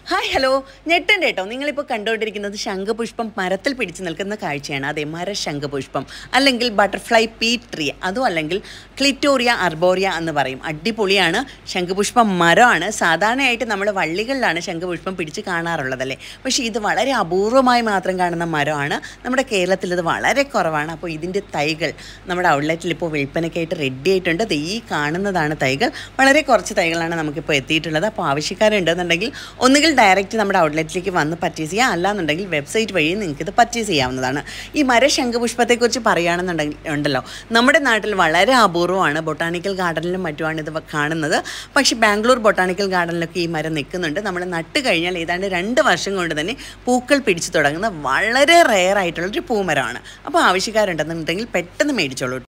hi hello ഞെട്ടൻ്റെ കേട്ടോ നിങ്ങളിപ്പോൾ കണ്ടുകൊണ്ടിരിക്കുന്നത് ശംഖുപുഷ്പം മരത്തിൽ പിടിച്ചു നിൽക്കുന്ന കാഴ്ചയാണ് അതെ മര ശംഖുപുഷ്പം അല്ലെങ്കിൽ ബട്ടർഫ്ലൈ പീ ട്രീ അതും അല്ലെങ്കിൽ ക്ലിറ്റോറിയ അർബോറിയ എന്ന് പറയും അടിപൊളിയാണ് ശംഖുപുഷ്പം മരമാണ് സാധാരണയായിട്ട് നമ്മൾ വള്ളികളിലാണ് ശംഖുപുഷ്പം പിടിച്ച് കാണാറുള്ളതല്ലേ പക്ഷേ ഇത് വളരെ അപൂർവമായി മാത്രം കാണുന്ന മരമാണ് നമ്മുടെ കേരളത്തിൽ ഇത് വളരെ കുറവാണ് അപ്പോൾ ഇതിൻ്റെ തൈകൾ നമ്മുടെ ഔട്ട്ലെറ്റിൽ ഇപ്പോൾ വിൽപ്പനയ്ക്കായിട്ട് റെഡി ആയിട്ടുണ്ട് ദേ ഈ കാണുന്നതാണ് തൈകൾ വളരെ കുറച്ച് തൈകളാണ് നമുക്കിപ്പോൾ എത്തിയിട്ടുള്ളത് അപ്പോൾ ആവശ്യക്കാരുണ്ടെന്നുണ്ടെങ്കിൽ ഒന്നുകിൽ ഡയറക്റ്റ് നമ്മുടെ ഔട്ട്ലെറ്റിലേക്ക് വന്ന് പർച്ചേസ് ചെയ്യാം അല്ലാന്നുണ്ടെങ്കിൽ വെബ്സൈറ്റ് വഴി നിങ്ങൾക്ക് ഇത് പർച്ചേസ് ചെയ്യാവുന്നതാണ് ഈ മര ശംഖുപുഷ്പത്തെക്കുറിച്ച് പറയുകയാണെന്നുണ്ടെങ്കിൽ ഉണ്ടല്ലോ നമ്മുടെ നാട്ടിൽ വളരെ അപൂർവമാണ് ബൊട്ടാണിക്കൽ ഗാർഡനിലും മറ്റുമാണ് ഇത് കാണുന്നത് പക്ഷേ ബാംഗ്ലൂർ ബൊട്ടാണിക്കൽ ഗാർഡനിലൊക്കെ ഈ മരം നിൽക്കുന്നുണ്ട് നമ്മൾ നട്ട് കഴിഞ്ഞാൽ ഏതാണ്ട് രണ്ട് വർഷം കൊണ്ട് തന്നെ പൂക്കൾ പിടിച്ചു തുടങ്ങുന്ന വളരെ റെയർ ആയിട്ടുള്ളൊരു പൂമരമാണ് അപ്പോൾ ആവശ്യക്കാരുണ്ടെന്നുണ്ടെങ്കിൽ പെട്ടെന്ന് മേടിച്ചോളൂ